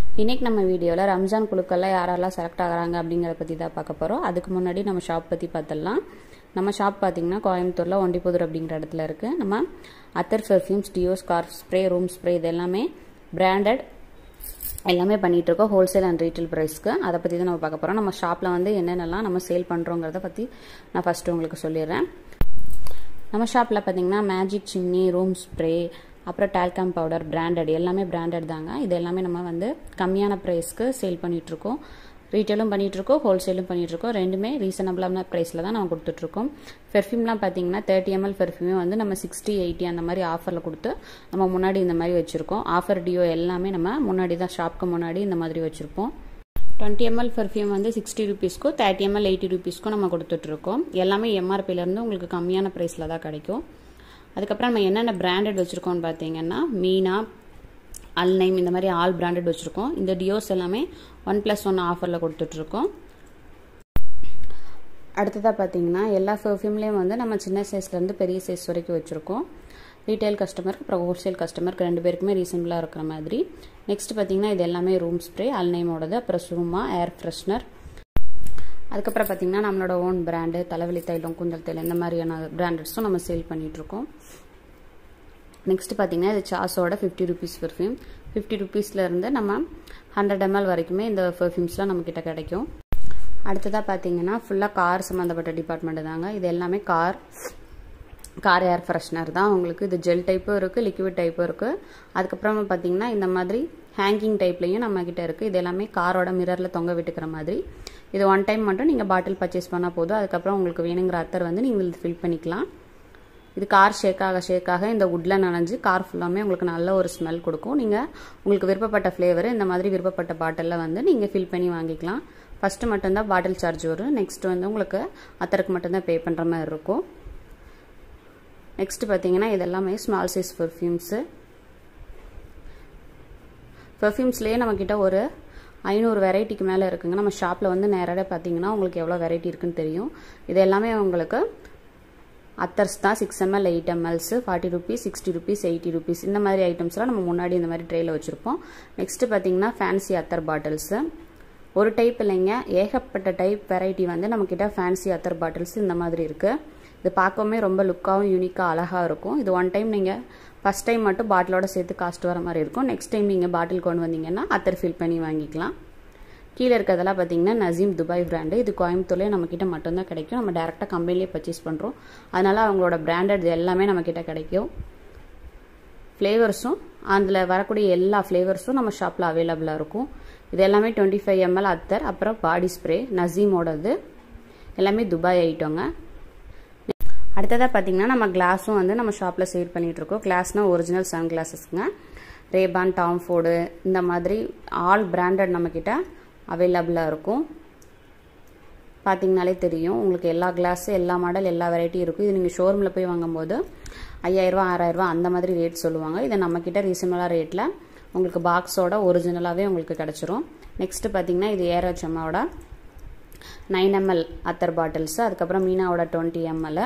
இன்றைக்கி நம்ம வீடியோவில் ரம்ஜான் குழுக்களில் யாரெல்லாம் செலக்ட் ஆகிறாங்க அப்படிங்கிறத பற்றி தான் பார்க்க போகிறோம் அதுக்கு முன்னாடி நம்ம ஷாப் பற்றி பார்த்துடலாம் நம்ம ஷாப் பார்த்திங்கன்னா கோயம்புத்தூரில் ஒண்டிப்புதூர் அப்படிங்கிற இடத்துல இருக்குது நம்ம அத்தர் perfumes deo scarf spray room spray இது எல்லாமே பிராண்டட் எல்லாமே பண்ணிகிட்ருக்கோம் ஹோல்சேல் அண்ட் ரீட்டைல் ப்ரைஸ்க்கு அதை பற்றி தான் நம்ம பார்க்க போகிறோம் நம்ம ஷாப்பில் வந்து என்னென்னலாம் நம்ம சேல் பண்ணுறோங்கிறத பற்றி நான் ஃபஸ்ட்டு உங்களுக்கு சொல்லிடுறேன் நம்ம ஷாப்பில் பார்த்தீங்கன்னா மேஜிக் சிம்னி ரூம் ஸ்ப்ரே அப்புறம் டால்காம் பவுடர் பிராண்டட் எல்லாமே பிராண்டட் தாங்க இது எல்லாமே நம்ம வந்து கம்மியான ப்ரைஸ்க்கு சேல் பண்ணிகிட்ருக்கோம் ரீட்டெயிலும் பண்ணிகிட்ருக்கோம் ஹோல்சேலும் பண்ணிகிட்ருக்கோம் ரெண்டுமே ரீசனபிளான ப்ரைஸில் தான் நம்ம கொடுத்துட்ருக்கோம் பெர்ஃப்யூம்லாம் பார்த்தீங்கன்னா தேர்ட்டி எம்எல் பெர்ஃப்யூமே வந்து நம்ம சிக்ஸ்டி எயிட்டி அந்த மாதிரி ஆஃபரில் கொடுத்து நம்ம முன்னாடி இந்த மாதிரி வச்சுருக்கோம் ஆஃபர் டியோ எல்லாமே நம்ம முன்னாடி தான் ஷாப்க்கு முன்னாடி இந்த மாதிரி வச்சுருப்போம் டுவெண்ட்டி எம்எல் பர்ஃப்யூம் வந்து சிக்ஸ்டி ருபீஸ்க்கும் தேர்ட்டி எம்எல் எயிட்டி ருபீஸ்க்கும் நம்ம கொடுத்துட்ருக்கோம் எல்லாமே எம்ஆர்பிலேருந்து உங்களுக்கு கம்மியான ப்ரைஸில் தான் கிடைக்கும் அதுக்கப்புறம் நம்ம என்னென்ன பிராண்டட் வச்சுருக்கோம்னு பார்த்தீங்கன்னா மீனா அல்னைம் இந்த மாதிரி ஆல் பிராண்டட் வச்சுருக்கோம் இந்த டியோஸ் எல்லாமே ஒன் ப்ளஸ் ஒன் ஆஃபரில் கொடுத்துட்ருக்கோம் அடுத்ததாக பார்த்தீங்கன்னா எல்லா பர்ஃப்யூம்லேயும் வந்து நம்ம சின்ன சைஸ்லேருந்து பெரிய சைஸ் வரைக்கும் வச்சுருக்கோம் ரீட்டைல் கஸ்டமருக்கு அப்புறம் ஹோல்சேல் கஸ்டமருக்கு ரெண்டு பேருக்குமே ரீசனபிளாக இருக்கிற மாதிரி நெக்ஸ்ட் பார்த்தீங்கன்னா இது எல்லாமே ரூம் ஸ்ப்ரே அல்னைமோடது அப்புறம் சுருமா ஏர் ஃப்ரெஷ்னர் அதுக்கப்புறம் பார்த்தீங்கன்னா நம்மளோட ஓன் பிராண்டு தலைவலி தைலம் குந்தல் தைலம் இந்த மாதிரியான பிராண்டட்ஸும் நம்ம சேல் பண்ணிகிட்ருக்கோம் நெக்ஸ்ட் பார்த்தீங்கன்னா இது சாஸோட ஃபிஃப்டி ருபீஸ் பெர்ஃப்யூம் ஃபிஃப்டி ருபீஸ்லேருந்து நம்ம ஹண்ட்ரட் எம்எல் வரைக்குமே இந்த பெர்ஃப்யூம்ஸ்லாம் நம்மக்கிட்ட கிடைக்கும் அடுத்ததாக பார்த்தீங்கன்னா ஃபுல்லாக கார் சம்மந்தப்பட்ட டிபார்ட்மெண்ட் தாங்க இது எல்லாமே கார் கார் ஏர் ஃப்ரெஷ்னர் தான் உங்களுக்கு இது ஜெல் டைப்பும் இருக்குது லிக்விட் டைப்பும் இருக்குது அதுக்கப்புறமா பார்த்தீங்கன்னா இந்த மாதிரி ஹேங்கிங் டைப்லையும் நம்மக்கிட்ட இருக்குது இது எல்லாமே காரோட மிரரில் தொங்க விட்டுக்கிற மாதிரி இது ஒன் டைம் மட்டும் நீங்கள் பாட்டில் பர்ச்சேஸ் பண்ணால் போதும் அதுக்கப்புறம் உங்களுக்கு வேணுங்கிற அத்தர் வந்து நீங்கள் இது ஃபில் பண்ணிக்கலாம் இது கார் ஷேக்காக ஷேக்காக இந்த உட்டில் நனைஞ்சு கார் ஃபுல்லாமே உங்களுக்கு நல்ல ஒரு ஸ்மெல் கொடுக்கும் நீங்கள் உங்களுக்கு விருப்பப்பட்ட ஃப்ளேவர் இந்த மாதிரி விருப்பப்பட்ட பாட்டிலில் வந்து நீங்கள் ஃபில் பண்ணி வாங்கிக்கலாம் ஃபஸ்ட்டு மட்டும்தான் பாட்டில் சார்ஜ் வரும் நெக்ஸ்ட் வந்து உங்களுக்கு அத்தருக்கு மட்டும்தான் பே பண்ணுற மாதிரி இருக்கும் நெக்ஸ்ட் பார்த்தீங்கன்னா இது எல்லாமே ஸ்மால் சைஸ் பர்ஃப்யூம்ஸு பர்ஃப்யூம்ஸ்லேயே நம்மக்கிட்ட ஒரு ஐநூறு வெரைட்டிக்கு மேலே இருக்குங்க நம்ம ஷாப்பில் வந்து நேரடியாக பார்த்தீங்கன்னா உங்களுக்கு எவ்வளோ வெரைட்டி இருக்குன்னு தெரியும் இது எல்லாமே உங்களுக்கு அத்தர்ஸ் தான் six ML eight MLs forty rupees sixty rupees eighty rupees இந்த மாதிரி ஐட்டம்ஸ்லாம் நம்ம முன்னாடி இந்த மாதிரி ட்ரேயில் வச்சுருப்போம் நெக்ஸ்ட்டு பார்த்தீங்கன்னா ஃபேன்சி அத்தர் பாட்டில்ஸு ஒரு டைப் இல்லைங்க ஏகப்பட்ட டைப் வெரைட்டி வந்து நம்மக்கிட்ட ஃபேன்சி அத்தர் பாட்டில்ஸ் இந்த மாதிரி இருக்குது இது பார்க்கவுமே ரொம்ப லுக்காகவும் யூனிக்காக அழகாக இருக்கும் இது ஒன் டைம் நீங்கள் ஃபஸ்ட் டைம் மட்டும் பாட்டிலோட சேர்த்து காஸ்ட் வர மாதிரி இருக்கும் நெக்ஸ்ட் டைம் நீங்கள் பாட்டில் கொண்டு வந்தீங்கன்னா அத்தர் ஃபில் பண்ணி வாங்கிக்கலாம் கீழே இருக்கிறதெல்லாம் பார்த்தீங்கன்னா நசீம் துபாய் பிராண்டு இது கோயம்புத்தூர்லேயே நம்மக்கிட்ட மட்டும்தான் கிடைக்கும் நம்ம டேரெக்டாக கம்பெனிலே பர்ச்சேஸ் பண்ணுறோம் அதனால் அவங்களோட பிராண்டட் எல்லாமே நம்மக்கிட்ட கிடைக்கும் ஃப்ளேவர்ஸும் அதில் வரக்கூடிய எல்லா ஃப்ளேவர்ஸும் நம்ம ஷாப்பில் அவைலபிளாக இருக்கும் இது எல்லாமே டுவெண்ட்டி ஃபைவ் எம்எல் அத்தர் அப்புறம் பாடி ஸ்ப்ரே நசீமோடது எல்லாமே துபாய் ஐட்டங்க அடுத்ததாக பார்த்தீங்கன்னா நம்ம கிளாஸும் வந்து நம்ம ஷாப்பில் சேல் பண்ணிகிட்ருக்கோம் கிளாஸ்னால் ஒரிஜினல் சன் கிளாஸஸ்ங்க ரேபான் டாம் ஃபோர்டு இந்த மாதிரி ஆல் பிராண்டட் நம்மக்கிட்ட அவைலபிளாக இருக்கும் பார்த்தீங்கனாலே தெரியும் உங்களுக்கு எல்லா கிளாஸு எல்லா மாடல் எல்லா வெரைட்டி இருக்கும் இது நீங்கள் ஷோரூமில் போய் வாங்கும்போது ஐயாயிரரூவா ஆறாயிரரூவா அந்த மாதிரி ரேட் சொல்லுவாங்க இதை நம்மக்கிட்ட ரீசனபிளாக ரேட்டில் உங்களுக்கு பாக்ஸோட ஒரிஜினலாகவே உங்களுக்கு கிடச்சிரும் நெக்ஸ்ட்டு பார்த்தீங்கன்னா இது ஏரோச்சம்மாவோட நைன் எம்எல் அத்தர் பாட்டில்ஸு அதுக்கப்புறம் மீனாவோட டுவெண்ட்டி எம்எல்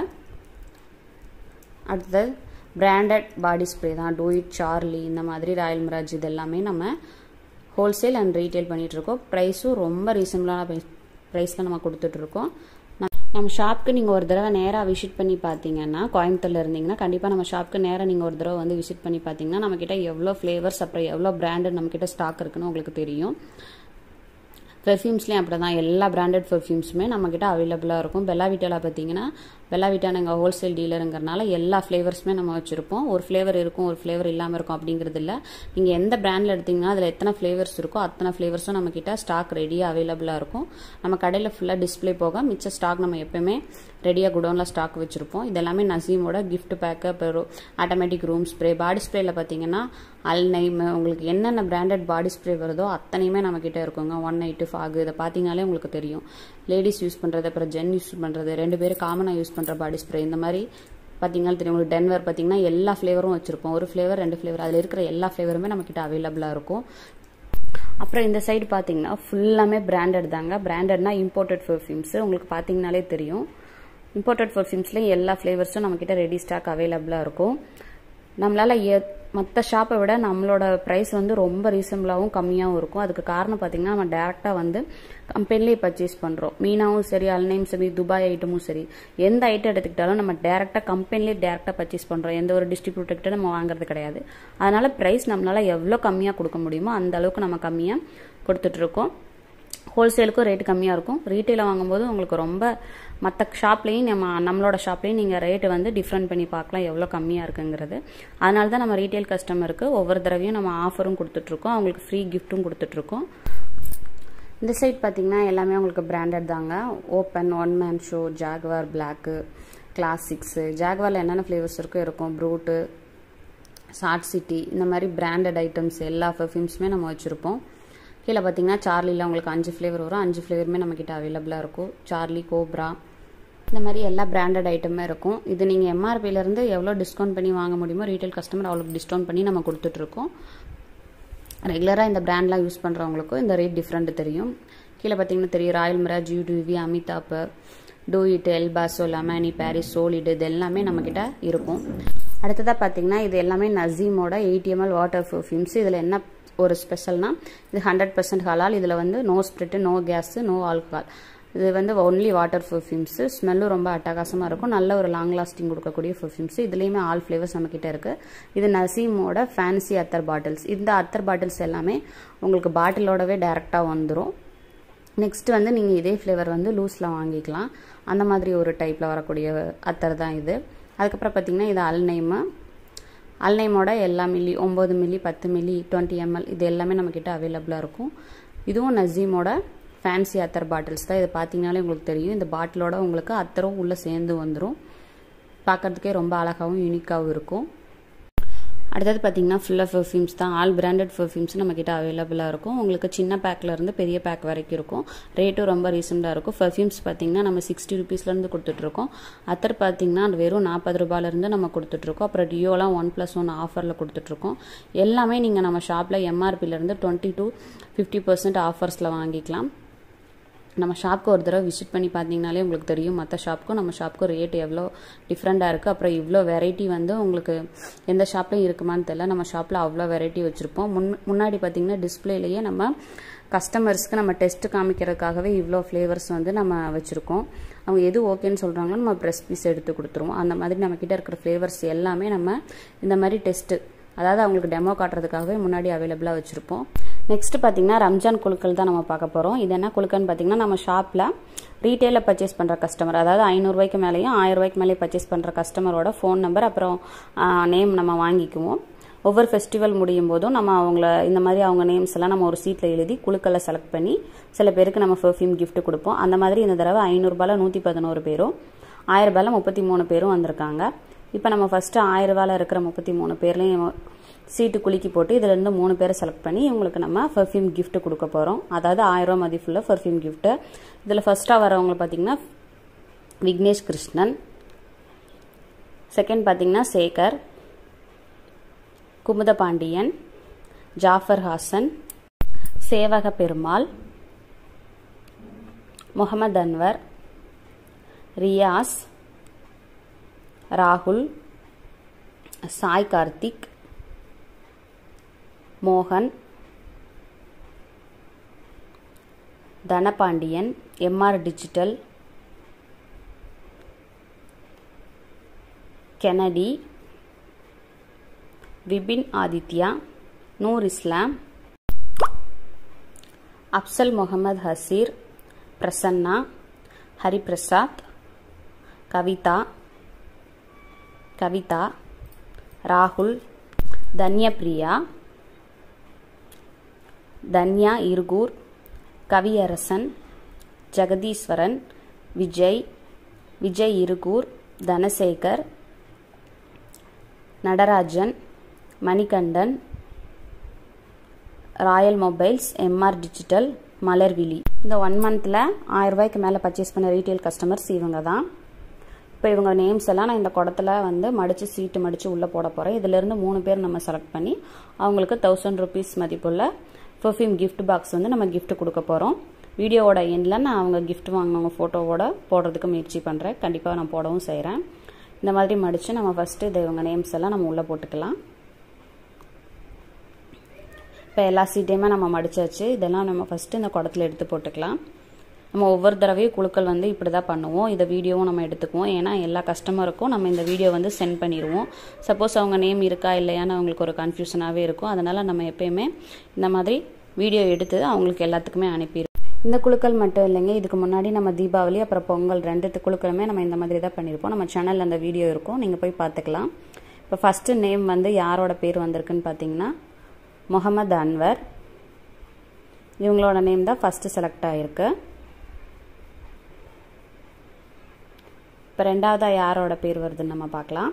அடுத்தது பிராண்டட் பாடி ஸ்ப்ரே தான் டூயிட் சார்லி இந்த மாதிரி ராயல் மிராஜ் இது எல்லாமே நம்ம ஹோல்சேல் அண்ட் ரீட்டைல் பண்ணிகிட்ருக்கோம் ப்ரைஸும் ரொம்ப ரீசனபிளான ப்ரைஸ் ப்ரைஸில் நம்ம கொடுத்துட்ருக்கோம் நம்ம ஷாப்க்கு நீங்கள் ஒரு தடவை நேராக விசிட் பண்ணி பார்த்தீங்கன்னா கோயம்புத்தூரில் இருந்தீங்கன்னா கண்டிப்பாக நம்ம ஷாப்க்கு நேராக நீங்கள் ஒரு தடவை வந்து விசிட் பண்ணி பார்த்தீங்கன்னா நம்மக்கிட்ட எவ்வளோ ஃப்ளேவர்ஸ் அப்புறம் எவ்வளோ பிராண்டட் நம்மக்கிட்ட ஸ்டாக் இருக்குன்னு உங்களுக்கு தெரியும் பெர்ஃப்யூம்ஸ்லேயும் அப்படி தான் எல்லா பிராண்டட் பெர்ஃப்யூம்ஸுமே நம்மக்கிட்ட அவைலபிளாக இருக்கும் பெல்லா வீட்டாவில் பார்த்தீங்கன்னா பெல்லா வீட்டா நாங்கள் ஹோல்சேல் டீலருங்கிறனால எல்லா ஃப்ளேவர்ஸுமே நம்ம வச்சுருப்போம் ஒரு ஃப்ளேவர் இருக்கும் ஒரு ஃப்ளேவர் இல்லாமல் இருக்கும் அப்படிங்கிறது இல்லை நீங்கள் எந்த பிராண்டில் எடுத்திங்கன்னா அதில் எத்தனை ஃப்ளேவர்ஸ் இருக்கோ அத்தனை ஃப்ளேவர்ஸும் நம்மக்கிட்ட ஸ்டாக் ரெடியாக அவைலபிளாக இருக்கும் நம்ம கடையில் ஃபுல்லாக டிஸ்பிளே போக மிச்ச ஸ்டாக் நம்ம எப்போயுமே ரெடியாக குடோனில் ஸ்டாக் வச்சுருப்போம் இது எல்லாமே நசீமோட கிஃப்ட் பேக்கு அப்புறம் ஆட்டோமேட்டிக் ரூம் ஸ்ப்ரே பாடி ஸ்ப்ரேயில் பார்த்தீங்கன்னா அல்னைம் உங்களுக்கு என்னென்ன பிராண்டட் பாடி ஸ்ப்ரே வருதோ அத்தனையுமே நம்மக்கிட்ட இருக்குங்க ஒன் நைட்டு ஃபாகு இதை பார்த்தீங்கனாலே உங்களுக்கு தெரியும் லேடிஸ் யூஸ் பண்ணுறது அப்புறம் ஜென் யூஸ் பண்ணுறது ரெண்டு பேரும் காமனாக யூஸ் பண்ணுற பாடி ஸ்ப்ரே இந்த மாதிரி பார்த்தீங்கன்னா தெரியும் உங்களுக்கு டென்வர் பார்த்தீங்கன்னா எல்லா ஃப்ளேவரும் வச்சுருப்போம் ஒரு ஃப்ளேவர் ரெண்டு ஃப்ளேவர் அதில் இருக்கிற எல்லா ஃப்ளேவருமே நம்மக்கிட்ட அவைலபிளாக இருக்கும் அப்புறம் இந்த சைடு பார்த்தீங்கன்னா ஃபுல்லாமே பிராண்டட் தாங்க பிராண்டட்னா இம்போர்ட்டட் பெர்ஃப்யூம்ஸ் உங்களுக்கு பார்த்தீங்கனாலே தெரியும் இம்போர்ட்டட் பெர்ஃப்யூம்ஸ்லேயும் எல்லா ஃப்ளேவர்ஸும் நம்மக்கிட்ட ரெடி ஸ்டாக் அவைலபிளாக இருக்கும் நம்மளால் மற்ற ஷாப்பை விட நம்மளோட ப்ரைஸ் வந்து ரொம்ப ரீசனபிளாகவும் கம்மியாகவும் இருக்கும் அதுக்கு காரணம் பார்த்தீங்கன்னா நம்ம டேரெக்டாக வந்து கம்பெனிலே பர்ச்சேஸ் பண்ணுறோம் மீனாவும் சரி அல்னையும் சரி துபாய் ஐட்டமும் சரி எந்த ஐட்டம் எடுத்துக்கிட்டாலும் நம்ம டேரெக்டாக கம்பெனிலே டேரெக்டாக பர்ச்சேஸ் பண்ணுறோம் எந்த ஒரு டிஸ்ட்ரிபியூட்டர்கிட்ட நம்ம வாங்குறது கிடையாது அதனால ப்ரைஸ் நம்மளால் எவ்வளோ கம்மியாக கொடுக்க முடியுமோ அந்த அளவுக்கு நம்ம கம்மியாக கொடுத்துட்ருக்கோம் ஹோல்சேலுக்கும் ரேட்டு கம்மியாக இருக்கும் ரீட்டெயிலில் வாங்கும்போது உங்களுக்கு ரொம்ப மற்ற ஷாப்லேயும் நம்ம நம்மளோட ஷாப்லேயும் நீங்கள் ரேட்டு வந்து டிஃப்ரெண்ட் பண்ணி பார்க்கலாம் எவ்வளோ கம்மியாக இருக்குங்கிறது அதனால தான் நம்ம ரீட்டைல் கஸ்டமருக்கு ஒவ்வொரு தடவையும் நம்ம ஆஃபரும் கொடுத்துட்ருக்கோம் அவங்களுக்கு ஃப்ரீ கிஃப்ட்டும் கொடுத்துட்ருக்கோம் இந்த சைட் பார்த்தீங்கன்னா எல்லாமே உங்களுக்கு பிராண்டட் தாங்க open one man show Jaguar black classics ஜாக்வாரில் என்னென்ன ஃப்ளேவர்ஸ் இருக்கோ இருக்கும் ப்ரூட்டு சாட் சிட்டி இந்த மாதிரி பிராண்டட் ஐட்டம்ஸ் எல்லா பர்ஃப்யூம்ஸுமே நம்ம வச்சுருப்போம் கீழே பார்த்தீங்கன்னா சார்லியில் உங்களுக்கு அஞ்சு ஃப்ளேவர் வரும் அஞ்சு ஃப்ளேவருமே நம்மக்கிட்ட அவைலபிளாக இருக்கும் சார்லி கோப்ரா இந்த மாதிரி எல்லா பிராண்டட் ஐட்டமே இருக்கும் இது நீங்கள் எம்ஆர்பியிலேருந்து எவ்வளோ டிஸ்கவுண்ட் பண்ணி வாங்க முடியுமோ ரீட்டைல் கஸ்டமர் அவ்வளோ டிஸ்கவுண்ட் பண்ணி நம்ம கொடுத்துட்ருக்கோம் ரெகுலராக இந்த பிராண்ட்லாம் யூஸ் பண்ணுறவங்களுக்கும் இந்த ரேட் டிஃப்ரெண்ட் தெரியும் கீழே பார்த்தீங்கன்னா தெரியும் royal mirage UTV Amitabh do it El Paso லெமனி பாரிஸ் சோலிடு இது எல்லாமே நம்மக்கிட்ட இருக்கும் அடுத்ததாக பார்த்தீங்கன்னா இது எல்லாமே நசீமோட எயிட்டிஎம்எல் வாட்டர் பர்ஃப்யூம்ஸ் இதில் என்ன ஒரு ஸ்பெஷல்னா இது ஹண்ட்ரட் பர்சன்ட் ஹலால் இதில் வந்து no spirit no gas no alcohol இது வந்து ஒன்லி வாட்டர் பர்ஃப்யூம்ஸு ஸ்மெல்லும் ரொம்ப அட்டகாசமாக இருக்கும் நல்ல ஒரு லாங் லாஸ்டிங் கொடுக்கக்கூடிய பர்ஃப்யூம்ஸ் இதுலேயுமே ஆல் ஃப்ளேவர்ஸ் நம்மக்கிட்ட இருக்குது இது நசீமோட ஃபேன்சி அத்தர் பாட்டில்ஸ் இந்த அத்தர் பாட்டில்ஸ் எல்லாமே உங்களுக்கு பாட்டிலோடவே டேரெக்டாக வந்துடும் நெக்ஸ்ட் வந்து நீங்கள் இதே ஃப்ளேவர் வந்து லூஸில் வாங்கிக்கலாம் அந்த மாதிரி ஒரு டைப்பில் வரக்கூடிய அத்தர் தான் இது அதுக்கப்புறம் பார்த்தீங்கன்னா இது அல்நைமு அல்நைமோட எல்லா மில்லி ஒம்பது மில்லி பத்து மில்லி டுவெண்ட்டி எம்எல் இது எல்லாமே நம்மக்கிட்ட அவைலபிளாக இருக்கும் இதுவும் நசீமோட ஃபேன்சி அத்தர் பாட்டில்ஸ் தான் இது பார்த்தீங்கனாலே உங்களுக்கு தெரியும் இந்த பாட்டிலோட உங்களுக்கு அத்தரும் உள்ளே சேர்ந்து வந்துடும் பார்க்குறதுக்கே ரொம்ப அழகாகவும் யூனிக்காகவும் இருக்கும் அடுத்தது பார்த்தீங்கன்னா ஃபுல்லாக பர்ஃப்யூம்ஸ் தான் ஆல் பிராண்டட் பர்ஃப்யூம்ஸ் நம்மக்கிட்ட அவைலபிளாக இருக்கும் உங்களுக்கு சின்ன பேக்லேருந்து பெரிய பேக் வரைக்கும் இருக்கும் ரேட்டும் ரொம்ப ரீசெண்டாக இருக்கும் பர்ஃப்யூம்ஸ் பார்த்தீங்கன்னா நம்ம சிக்ஸ்டி ருபீஸ்லேருந்து கொடுத்துட்ருக்கோம் அத்தர் பார்த்தீங்கன்னா வெறும் நாற்பது ரூபாயிலேருந்து நம்ம கொடுத்துட்ருக்கோம் அப்புறம் டியோலாம் ஒன் ப்ளஸ் ஒன் ஆஃபரில் கொடுத்துட்ருக்கோம் எல்லாமே நீங்கள் நம்ம ஷாப்பில் எம்ஆர்பிலேருந்து டுவெண்ட்டி டு ஃபிஃப்டி பர்சன்ட் ஆஃபர்ஸில் வாங்கிக்கலாம் நம்ம ஷாப்க்கு ஒரு தடவை விசிட் பண்ணி பார்த்தீங்கனாலே உங்களுக்கு தெரியும் மற்ற ஷாப்புக்கும் நம்ம ஷாப்புக்கும் ரேட் எவ்வளோ டிஃப்ரெண்ட்டாக இருக்குது அப்புறம் இவ்வளோ வெரைட்டி வந்து உங்களுக்கு எந்த ஷாப்லையும் இருக்குமான்னு தெரியல நம்ம ஷாப்பில் அவ்வளோ வெரைட்டி வச்சுருப்போம் முன் முன்னாடி பார்த்தீங்கன்னா டிஸ்பிளேலேயே நம்ம கஸ்டமர்ஸ்க்கு நம்ம டெஸ்ட் காமிக்கிறதுக்காகவே இவ்வளோ ஃப்ளேவர்ஸ் வந்து நம்ம வச்சுருக்கோம் அவங்க எது ஓகேன்னு சொல்கிறாங்களோ நம்ம ப்ரெஸ் பீஸ் எடுத்து கொடுத்துருவோம் அந்த மாதிரி நம்மக்கிட்ட இருக்கிற ஃப்ளேவர்ஸ் எல்லாமே நம்ம இந்த மாதிரி டெஸ்ட்டு அதாவது அவங்களுக்கு டெமோ காட்டுறதுக்காகவே முன்னாடி அவைலபிளாக வச்சுருப்போம் நெக்ஸ்ட் பார்த்தீங்கன்னா ரம்ஜான் குழுக்கள் தான் நம்ம பார்க்க போகிறோம் இது என்ன குழுக்கன்னு பார்த்தீங்கன்னா நம்ம ஷாப்பில் ரீட்டெயிலில் பர்ச்சேஸ் பண்ணுற கஸ்டமர் அதாவது ஐநூறுரூவாய்க்கு மேலேயும் ஆயிரம் ரூபாய்க்கு மேலே பர்ச்சேஸ் பண்ணுற கஸ்டமரோட ஃபோன் நம்பர் அப்புறம் நேம் நம்ம வாங்கிக்குவோம் ஒவ்வொரு ஃபெஸ்டிவல் முடியும் போதும் நம்ம அவங்கள இந்த மாதிரி அவங்க நேம்ஸ் எல்லாம் நம்ம ஒரு சீட்டில் எழுதி குழுக்களை செலக்ட் பண்ணி சில பேருக்கு நம்ம பெர்ஃப்யூம் gift கொடுப்போம் அந்த மாதிரி இந்த தடவை ஐநூறுரூபாயில் நூற்றி பதினோரு பேரும் ஆயிரம் ரூபாயில் முப்பத்தி மூணு பேரும் வந்திருக்காங்க இப்போ நம்ம ஃபஸ்ட்டு ஆயிரம் ரூபாயில் இருக்கிற முப்பத்தி மூணு பேர்லையும் சீட்டு குலுக்கி போட்டு இதுலேருந்து மூணு பேரை செலக்ட் பண்ணி இவங்களுக்கு நம்ம பர்ஃப்யூம் gift கொடுக்க போகிறோம் அதாவது ஆயிரம் ரூபா மதிப்புள்ள பர்ஃப்யூம் gift இதில் ஃபஸ்ட்டாக வரவங்க பார்த்தீங்கன்னா விக்னேஷ் கிருஷ்ணன் செகண்ட் பார்த்தீங்கன்னா சேகர் குமுத பாண்டியன் ஜாஃபர் ஹாசன் சேவக பெருமாள் முகமது அன்வர் ரியாஸ் ராகுல் சாய் கார்த்திக் மோகன் Dhanapandian MR digital Kennedy Vipin Aditya Noor இஸ்லாம் அப்சல் முகமது ஹசீர் பிரசன்னா ஹரிபிரசாத் கவிதா கவிதா ராகுல் தன்யபிரியா Dhanya Irugur Kaviyarasan Jegatheeswaran Vijay Vijay Irugur Dhanasekar Natarajan Manikandan Royal mobiles MR digital Malarvizhi இந்த ஒன் மந்தில் ஆயிரம் ரூபாய்க்கு மேலே பர்ச்சேஸ் பண்ண ரீட்டைல் கஸ்டமர்ஸ் இவங்க தான் இப்போ இவங்க நேம்ஸ் எல்லாம் நான் இந்த குடத்துல வந்து மடித்து சீட்டு மடித்து உள்ளே போட போகிறேன் இதிலேருந்து மூணு பேர் நம்ம செலக்ட் பண்ணி அவங்களுக்கு தௌசண்ட் ருபீஸ் மதிப்புள்ள பெர்ஃப்யூம் gift பாக்ஸ் வந்து நம்ம gift கொடுக்க போகிறோம் வீடியோவோட எண்டில் நான் அவங்க gift வாங்கினவங்க ஃபோட்டோவோட போடுறதுக்கு முயற்சி பண்ணுறேன் கண்டிப்பாக நான் போடவும் செய்கிறேன் இந்த மாதிரி மடித்து நம்ம ஃபஸ்ட்டு இது இவங்க நேம்ஸ் எல்லாம் நம்ம உள்ளே போட்டுக்கலாம் இப்போ எல்லா சீட்டையுமே நம்ம மடிச்சாச்சு இதெல்லாம் நம்ம ஃபஸ்ட்டு இந்த குடத்துல எடுத்து போட்டுக்கலாம் நம்ம ஒவ்வொரு தடவையும் குழுக்கள் வந்து இப்படி தான் பண்ணுவோம் இதை வீடியோவும் நம்ம எடுத்துக்குவோம் ஏன்னா எல்லா கஸ்டமருக்கும் நம்ம இந்த வீடியோ வந்து சென்ட் பண்ணிடுவோம் சப்போஸ் அவங்க நேம் இருக்கா இல்லையான்னு அவங்களுக்கு ஒரு கன்ஃபியூஷனாகவே இருக்கும் அதனால் நம்ம எப்பயுமே இந்த மாதிரி வீடியோ எடுத்து அவங்களுக்கு எல்லாத்துக்குமே அனுப்பிடுவோம் இந்த குழுக்கள் மட்டும் இல்லைங்க இதுக்கு முன்னாடி நம்ம தீபாவளி அப்புறம் பொங்கல் ரெண்டு குழுக்களுமே நம்ம இந்த மாதிரி தான் பண்ணியிருப்போம் நம்ம சேனலில் அந்த வீடியோ இருக்கும் நீங்கள் போய் பார்த்துக்கலாம் இப்போ ஃபஸ்ட்டு நேம் வந்து யாரோட பேர் வந்திருக்குன்னு பார்த்தீங்கன்னா முகமது அன்வர் இவங்களோட நேம் தான் ஃபஸ்ட்டு செலக்ட் ஆகிருக்கு இப்போ ரெண்டாவதாக யாரோட பேர் வருதுன்னு நம்ம பார்க்கலாம்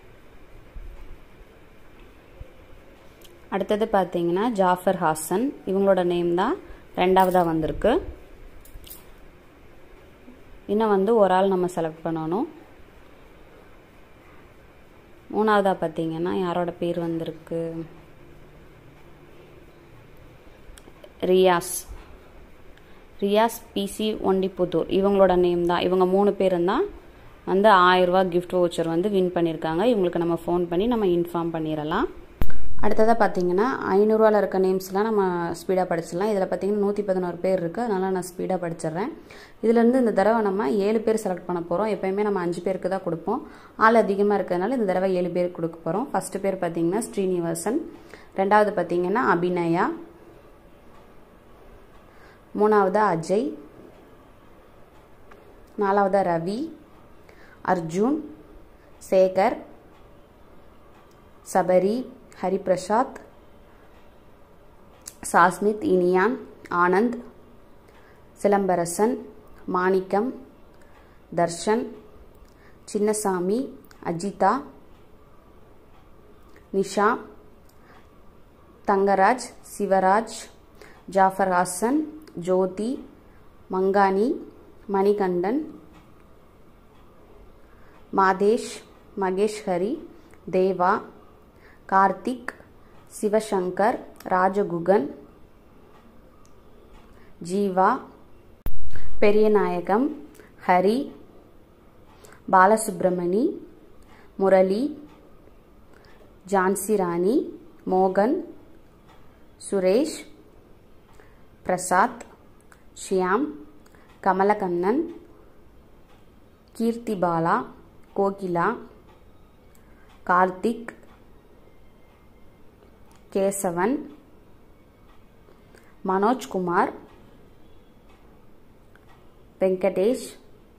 அடுத்தது பார்த்தீங்கன்னா ஜாஃபர் ஹாசன் இவங்களோட நேம் தான் ரெண்டாவதாக வந்திருக்கு இன்னும் வந்து ஒரு ஆள் நம்ம செலக்ட் பண்ணணும் மூணாவதாக பார்த்தீங்கன்னா யாரோட பேர் வந்திருக்கு ரியாஸ் ரியாஸ் பிசி ஒண்டிப்புத்தூர் இவங்களோட நேம் தான் இவங்க மூணு பேரும் தான் வந்து ஆயிரரூபா கிஃப்ட் வவுச்சர் வந்து வின் பண்ணியிருக்காங்க இவங்களுக்கு நம்ம ஃபோன் பண்ணி நம்ம இன்ஃபார்ம் பண்ணிடலாம் அடுத்ததாக பார்த்தீங்கன்னா ஐநூறுரூவாவில் இருக்க நேம்ஸ்லாம் நம்ம ஸ்பீடாக படிச்சிடலாம் இதில் பார்த்தீங்கன்னா நூற்றி பதினோரு பேர் இருக்குது அதனால் நான் ஸ்பீடாக படிச்சிடுறேன் இதுலேருந்து இந்த தடவை நம்ம ஏழு பேர் செலக்ட் பண்ண போகிறோம் எப்போயுமே நம்ம அஞ்சு பேருக்கு தான் கொடுப்போம் ஆள் அதிகமாக இருக்கிறதுனால இந்த தடவை ஏழு பேருக்கு கொடுக்க போகிறோம் ஃபஸ்ட்டு பேர் பார்த்தீங்கன்னா ஸ்ரீனிவாசன் ரெண்டாவது பார்த்தீங்கன்னா அபிநயா மூணாவது அஜய் நாலாவது ரவி அர்ஜுன் சேகர் சபரி ஹரிபிரசாத் சாஸ்மித் இனியான் ஆனந்த் சிலம்பரசன் மாணிக்கம் தர்ஷன் சின்னசாமி அஜிதா நிஷா தங்கராஜ் சிவராஜ் ஜாஃபர் ஹாசன் ஜோதி மங்கானி மணிகண்டன் மாதேஷ் மகேஷ்ஹரி தேவா கார்த்திக் சிவசங்கர் ராஜகுகன் ஜீவா பெரியநாயகம் ஹரி பாலசுப்ரமணி முரளி ஜான்சி ராணி மோகன் சுரேஷ் பிரசாத் ஷியாம் கமலக்கண்ணன் கீர்த்திபாலா கோகிலா கார்த்திக் கேசவன் மனோஜ்குமார் வெங்கடேஷ்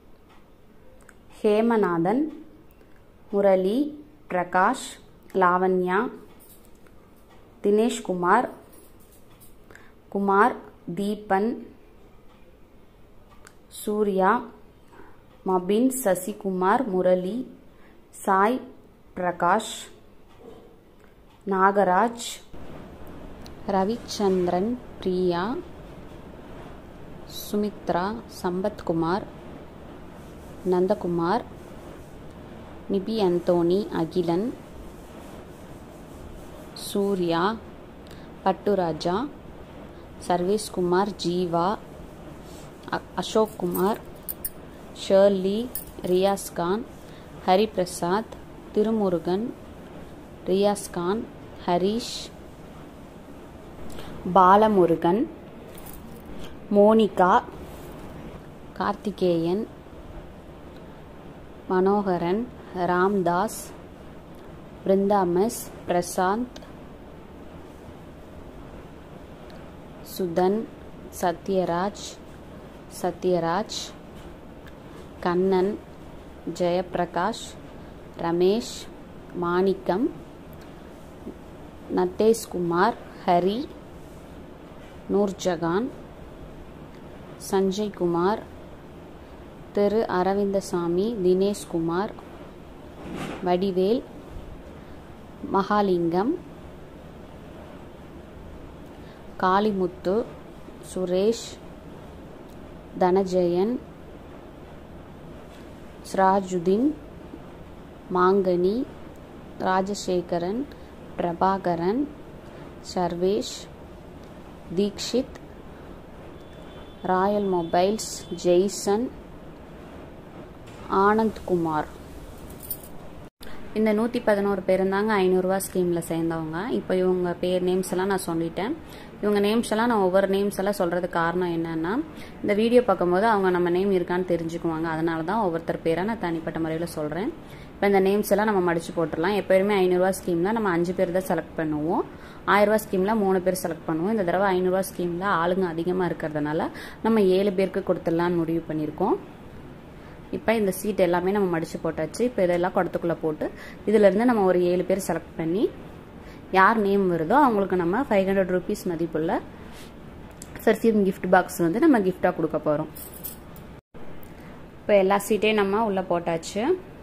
ஹேமநாதன் முரளி பிரகாஷ் லாவண்யா தினேஷ்குமார் குமார் தீபன் சூர்யா மபின் சசிகுமார் முரளி சாய் பிரகாஷ் நாகராஜ் ரவிச்சந்திரன் பிரியா சுமித்ரா சம்பத்குமார் நந்தகுமார் நிபி அந்தோனி அகிலன் சூர்யா பட்டுராஜா சர்வேஷ்குமார் ஜீவா அசோக் குமார் ஷர்லி ரியாஸ்கான் ஹரிபிரசாத் திருமுருகன் ரியாஸ்கான் ஹரீஷ் பாலமுருகன் மோனிகா கார்த்திகேயன் மனோகரன் ராம்தாஸ் பிருந்தாமஸ் பிரசாந்த் சுதன் சத்யராஜ் சத்யராஜ் கண்ணன் ஜெயப்பிரகாஷ் ரமேஷ் மாணிக்கம் நட்டேஷ்குமார் ஹரி நூர்ஜகான் சஞ்சய்குமார் திரு அரவிந்தசாமி தினேஷ்குமார் வடிவேல் மகாலிங்கம் காளிமுத்து சுரேஷ் தனஜெயன் சிராஜுதீன் மாங்கனி Rajasekaran Prabhakaran Sarvesh Dikshit royal mobiles Jason Anandkumar இந்த நூற்றி பதினோரு பேர் இருந்தாங்க ஐநூறுரூவா ஸ்கீமில் சேர்ந்தவங்க இப்போ இவங்க பேர் நேம்ஸ் எல்லாம் நான் சொல்லிட்டேன் இவங்க நேம்ஸ் எல்லாம் நான் ஒவ்வொரு நேம்ஸ் எல்லாம் சொல்கிறதுக்கு காரணம் என்னன்னா இந்த வீடியோ பார்க்கும்போது அவங்க நம்ம நேம் இருக்கான்னு தெரிஞ்சுக்குவாங்க அதனால தான் ஒவ்வொருத்தர் பேரை நான் தனிப்பட்ட முறையில் சொல்கிறேன் இப்போ இந்த நேம்ஸ் எல்லாம் நம்ம மடிச்சு போட்டுடலாம் எப்போயுமே ஐநூறுரூவா ஸ்கீமில் நம்ம அஞ்சு பேர் தான் செலக்ட் பண்ணுவோம் ஆயிரரூவா ஸ்கீமில் மூணு பேர் செலக்ட் பண்ணுவோம் இந்த தடவை ஐநூறுரூவா ஸ்கீமில் ஆளுங்க அதிகமாக இருக்கிறதுனால நம்ம ஏழு பேருக்கு கொடுத்துடலான்னு முடிவு பண்ணியிருக்கோம் இப்போ இந்த சீட் எல்லாமே நம்ம மடித்து போட்டாச்சு இப்போ இதெல்லாம் குடத்துக்குள்ளே போட்டு இதிலேருந்து நம்ம ஒரு ஏழு பேர் செலக்ட் பண்ணி யார் நேம் வருதோ அவங்களுக்கு நம்ம ஃபைவ் ஹண்ட்ரட் ருபீஸ் மதிப்புள்ள பெர்ஃப்யூம் கிஃப்ட் பாக்ஸ் வந்து நம்ம கிஃப்டாக கொடுக்க போகிறோம் இப்போ எல்லா சீட்டையும் நம்ம உள்ளே போட்டாச்சு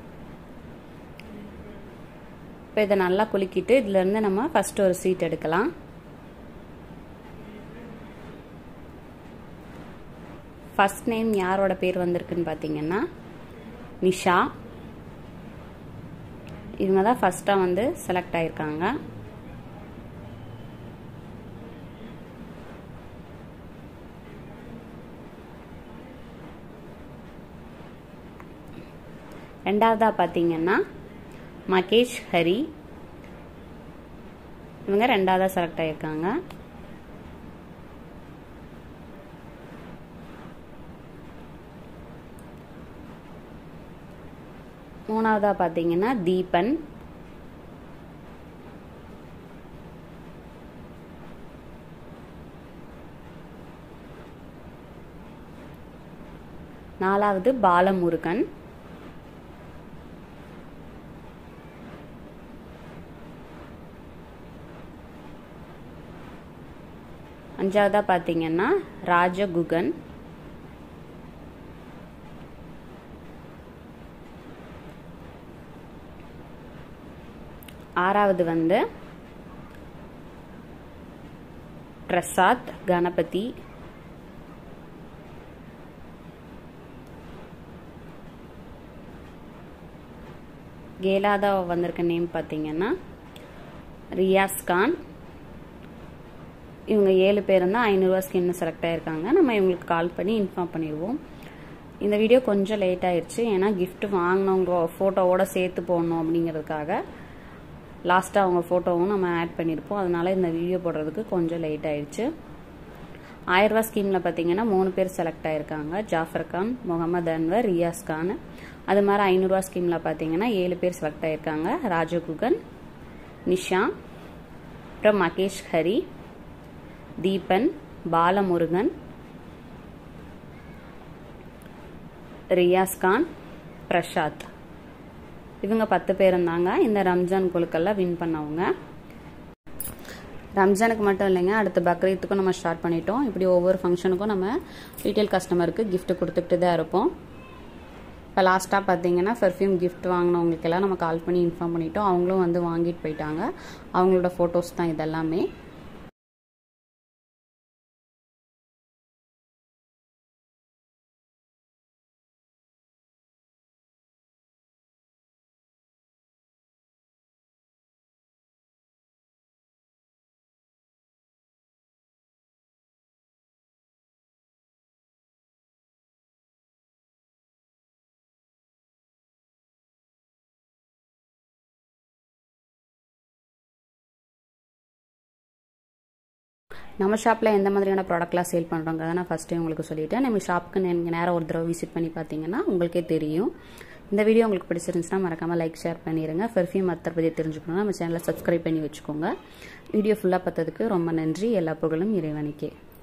இப்போ இதை நல்லா குலுக்கிட்டு இதுலேருந்து நம்ம ஃபஸ்ட் ஒரு சீட் எடுக்கலாம் ஃபஸ்ட் நேம் யாரோட பேர் வந்திருக்குன்னு பார்த்தீங்கன்னா நிஷா இவங்க தான் ஃபஸ்ட்டாக வந்து செலக்ட் ஆயிருக்காங்க ரெண்டாவதா பார்த்தீங்கன்னா மகேஷ் ஹரி இவங்க ரெண்டாவதா செலக்ட் ஆயிருக்காங்க மூணாவதா பார்த்தீங்கன்னா தீபன் நாலாவது பாலமுருகன் அஞ்சாவதா பார்த்தீங்கன்னா ராஜகுகன் ஆறாவது வந்து பிரசாத் கணபதி ஏழாவதா வந்திருக்க நேம் பார்த்தீங்கன்னா ரியாஸ் கான் இவங்க ஏழு பேர் தான் ஐநூறுரூவா ஸ்கீம்னு செலக்ட் ஆயிருக்காங்க நம்ம இவங்களுக்கு கால் பண்ணி இன்ஃபார்ம் பண்ணிடுவோம் இந்த வீடியோ கொஞ்சம் லேட் ஆயிடுச்சு ஏன்னா கிஃப்ட் வாங்கினவங்க ஃபோட்டோவோட சேர்த்து போடணும் அப்படிங்கிறதுக்காக லாஸ்ட்டாக அவங்க ஃபோட்டோவும் நம்ம ஆட் பண்ணியிருப்போம் அதனால இந்த வீடியோ போடுறதுக்கு கொஞ்சம் லேட் ஆயிடுச்சு ஆயிரரூவா ஸ்கீமில் பார்த்தீங்கன்னா மூணு பேர் செலக்ட் ஆயிருக்காங்க ஜாஃபர் கான் முகமது அன்வர் ரியாஸ் கான் அது மாதிரி ஐநூறுரூவா ஸ்கீமில் பார்த்தீங்கன்னா ஏழு பேர் செலக்ட் ஆயிருக்காங்க ராஜகுகன் நிஷா அப்புறம் மகேஷ் ஹரி தீபன் பாலமுருகன் ரியாஸ் கான் பிரசாத் இவங்க பத்து பேர் இருந்தாங்க இந்த ரம்ஜான் குழுக்கள்லாம் வின் பண்ணவங்க ரம்ஜானுக்கு மட்டும் இல்லைங்க அடுத்த பக்ரீத்துக்கும் நம்ம ஸ்டார்ட் பண்ணிட்டோம் இப்படி ஒவ்வொரு ஃபங்க்ஷனுக்கும் நம்ம ரீட்டைல் கஸ்டமருக்கு gift கொடுத்துக்கிட்டு தான் இருப்போம் இப்போ லாஸ்ட்டாக பார்த்தீங்கன்னா பெர்ஃப்யூம் கிஃப்ட் வாங்கினவங்களுக்கெல்லாம் நம்ம கால் பண்ணி இன்ஃபார்ம் பண்ணிட்டோம் அவங்களும் வந்து வாங்கிட்டு போயிட்டாங்க அவங்களோட ஃபோட்டோஸ் தான் இதெல்லாமே நம்ம ஷாப்பில் எந்த மாதிரியான ப்ராடக்ட்லாம் சேல் பண்ணுறோங்கிறத நான் ஃபஸ்ட்டே உங்களுக்கு சொல்லிட்டேன் நம்ம ஷாப்புக்கு நீங்கள் நேரம் ஒரு தடவை விசிட் பண்ணி பார்த்தீங்கன்னா உங்களுக்கே தெரியும் இந்த வீடியோ உங்களுக்கு பிடிச்சிருந்துச்சுன்னா மறக்காமல் லைக் ஷேர் பண்ணிடுங்க பெர்ஃப்யூம் மற்ற பற்றி தெரிஞ்சுக்கணும் நம்ம சேனலை சப்ஸ்கிரைப் பண்ணி வச்சுக்கோங்க வீடியோ ஃபுல்லாக பார்த்ததுக்கு ரொம்ப நன்றி எல்லா புகழும் இறைவனுக்கே